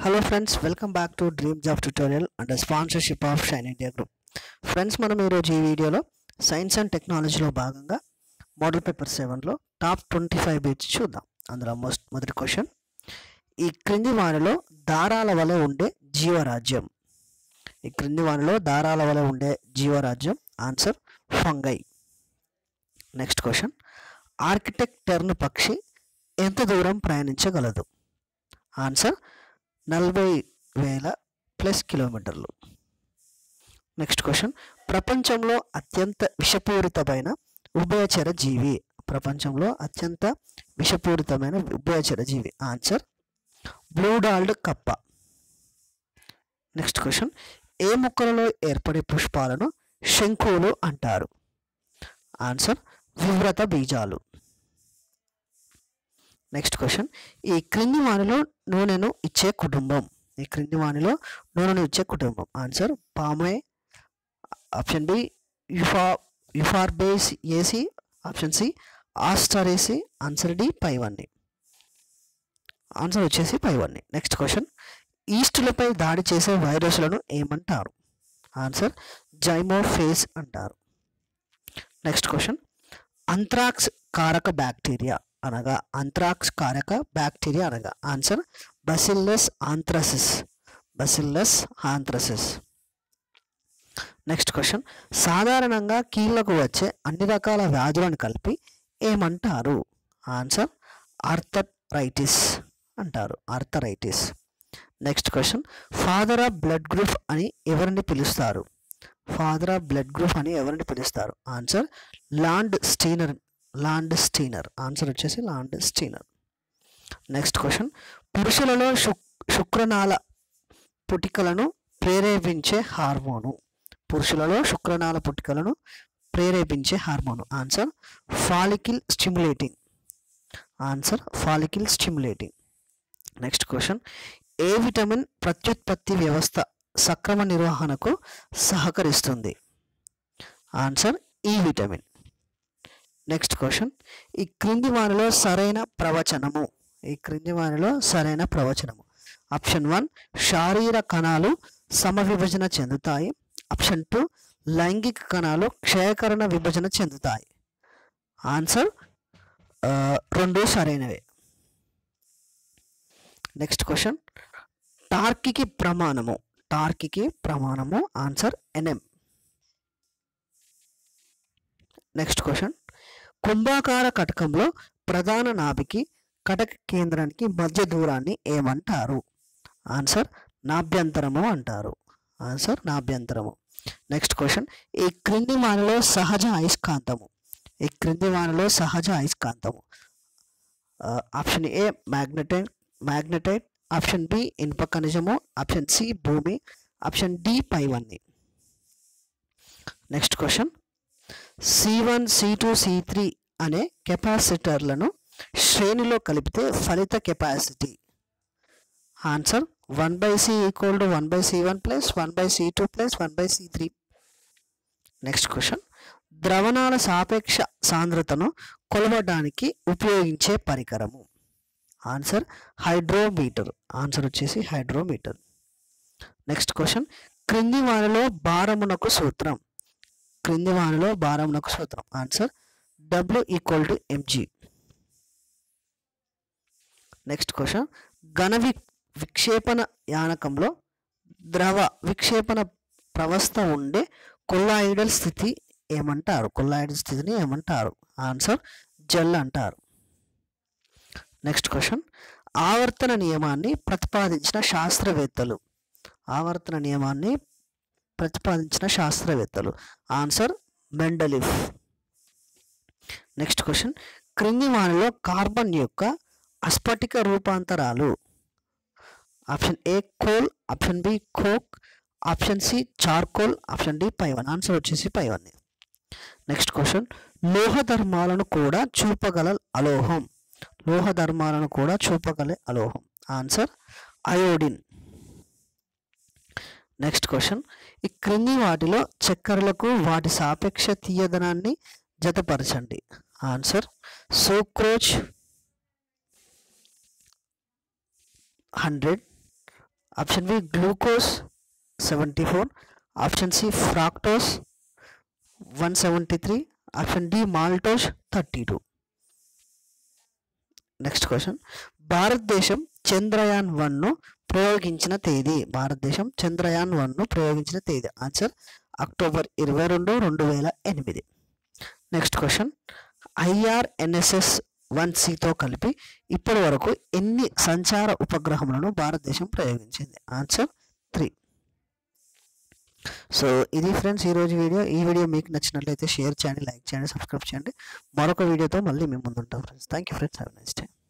hello friends welcome back to dream job tutorial under sponsorship of Shine India group friends మనం ఈరోజు ఈ వీడియోలో science and టెక్నాలజీలో భాగంగా మోడల్ పేపర్ సెవెన్లో టాప్ ట్వంటీ ఫైవ్ బిట్స్ చూద్దాం అందులో మోస్ట్ మొదటి క్వశ్చన్ ఈ క్రింది వానిలో దారాల వలె ఉండే జీవరాజ్యం ఈ క్రింది వానిలో దారాల వలె ఉండే జీవరాజ్యం answer fungi next question arctic tern పక్షి ఎంత దూరం ప్రయాణించగలదు ఆన్సర్ నలభై వేల ప్లస్ కిలోమీటర్లు నెక్స్ట్ క్వశ్చన్ ప్రపంచంలో అత్యంత విషపూరితమైన ఉభయచర జీవి ప్రపంచంలో అత్యంత విషపూరితమైన ఉభయచర జీవి ఆన్సర్ బ్లూ డాల్డ్ కప్ప నెక్స్ట్ క్వశ్చన్ ఏ మొక్కలలో ఏర్పడే పుష్పాలను శంకువులు అంటారు ఆన్సర్ వివ్రత బీజాలు నెక్స్ట్ క్వశ్చన్ ఈ క్రింది వానిలో నూనెను ఇచ్చే కుటుంబం ఈ క్రింది వానిలో నూనెను ఇచ్చే కుటుంబం ఆన్సర్ పామే ఆప్షన్ బి యుఫా euphorbiaceae option C asteraceae answer D పైవన్నీ ఆన్సర్ వచ్చేసి పైవన్నీ నెక్స్ట్ క్వశ్చన్ ఈస్టులపై దాడి చేసే వైరస్లను ఏమంటారు ఆన్సర్ జైమోఫేస్ అంటారు నెక్స్ట్ క్వశ్చన్ అంత్రాక్స్ కారక బ్యాక్టీరియా అనగా అంత్రాక్స్ కారక బ్యాక్టీరియా అనగా answer bacillus anthracis bacillus anthracis next question సాధారణంగా కీళ్లకు వచ్చే అన్ని రకాల వ్యాధులను కలిపి ఏమంటారు ఆన్సర్ ఆర్థరైటిస్ అంటారు arthritis next question father of blood group అని ఎవరిని పిలుస్తారు ఫాదర్ ఆఫ్ బ్లడ్ గ్రూప్ అని ఎవరిని పిలుస్తారు answer Landsteiner Landsteiner answer వచ్చేసి లాండ్ స్టీనర్ నెక్స్ట్ క్వశ్చన్ పురుషులలో శుక్ శుక్రనాళ పుటికలను ప్రేరేపించే హార్మోను పురుషులలో శుక్రనాళ పుటికలను ప్రేరేపించే hormone answer follicle stimulating answer follicle stimulating next question ఏ విటమిన్ ప్రత్యుత్పత్తి వ్యవస్థ సక్రమ నిర్వహణకు సహకరిస్తుంది ఆన్సర్ ఈ విటమిన్ నెక్స్ట్ క్వశ్చన్ ఈ క్రింది వానిలో సరైన ప్రవచనము ఈ క్రింది వానిలో సరైన ప్రవచనము ఆప్షన్ వన్ శారీర కణాలు సమవిభజన చెందుతాయి ఆప్షన్ టూ లైంగిక కణాలు క్షయకరణ విభజన చెందుతాయి ఆన్సర్ ఆ, రెండు సరైనవే నెక్స్ట్ క్వశ్చన్ టార్కికి ప్రమాణము టార్కికి ప్రమాణము ఆన్సర్ ఎన్ఎం నెక్స్ట్ క్వశ్చన్ కుంభాకార కటకంలో ప్రధాన నాభికి కటక కేంద్రానికి మధ్య దూరాన్ని ఏమంటారు ఆన్సర్ నాభ్యంతరము అంటారు ఆన్సర్ నాభ్యంతరము నెక్స్ట్ క్వశ్చన్ ఈ క్రింది వానిలో సహజ అయస్కాంతము ఈ క్రింది వానిలో సహజ అయస్కాంతము option A magnetite magnetite option B ఇనుప ఖనిజము ఆప్షన్ సి భూమి ఆప్షన్ డి పైవన్నీ next question C one C two C three అనే కెపాసిటర్లను శ్రేణిలో కలిపితే ఫలిత capacity answer one by C equal to one by C one plus one by C two plus one by C three next question ద్రవణాల సాపేక్ష సాంద్రతను కొలవడానికి ఉపయోగించే పరికరము ఆన్సర్ హైడ్రోమీటర్ ఆన్సర్ వచ్చేసి హైడ్రోమీటర్ నెక్స్ట్ క్వశ్చన్ క్రింది వానిలో భారమునకు సూత్రం క్రింది వానిలో భారమునకు సూత్రం answer W equal to MG next question ఘన వి విక్షేపణ యానకంలో ద్రవ విక్షేపణ ప్రవస్థ ఉండే కొల్లాయిడల్ స్థితి ఏమంటారు కొల్లాయిడల్ స్థితిని ఏమంటారు ఆన్సర్ జెల్ అంటారు నెక్స్ట్ క్వశ్చన్ ఆవర్తన నియమాన్ని ప్రతిపాదించిన శాస్త్రవేత్తలు ఆవర్తన నియమాన్ని ప్రతిపాదించిన శాస్త్రవేత్తలు ఆన్సర్ మెండలిఫ్ నెక్స్ట్ క్వశ్చన్ క్రింది వానిలో కార్బన్ యొక్క అస్ఫటిక రూపాంతరాలు option A coal option B coke option C charcoal option D పైవన్ ఆన్సర్ వచ్చేసి పైవన్ నెక్స్ట్ క్వశ్చన్ లోహ ధర్మాలను కూడా చూపగల అలోహం లోహ ధర్మాలను కూడా చూపగల అలోహం ఆన్సర్ అయోడిన్ నెక్స్ట్ క్వశ్చన్ ఈ క్రింది వాటిలో చక్కెరలకు వాటి సాపేక్ష తీయదనాన్ని జతపరచండి answer sucrose hundred option B glucose seventy four option C fructose one seventy three option D maltose thirty two next question భారతదేశం చంద్రయాన్ వన్ను ప్రయోగించిన తేదీ భారతదేశం చంద్రయాన్ వన్ను ప్రయోగించిన తేదీ ఆన్సర్ అక్టోబర్ ఇరవై రెండు రెండు వేల ఎనిమిది నెక్స్ట్ క్వశ్చన్ ఐఆర్ఎన్ఎస్ఎస్ వన్ సితో కలిపి ఇప్పటి వరకు ఎన్ని సంచార ఉపగ్రహములను భారతదేశం ప్రయోగించింది ఆన్సర్ త్రీ సో ఇది ఫ్రెండ్స్ ఈరోజు వీడియో ఈ వీడియో మీకు నచ్చినట్లయితే షేర్ చేయండి లైక్ చేయండి సబ్స్క్రైబ్ చేయండి మరొక వీడియోతో మళ్ళీ మేము ముందుంటాం friends thank you friends have next time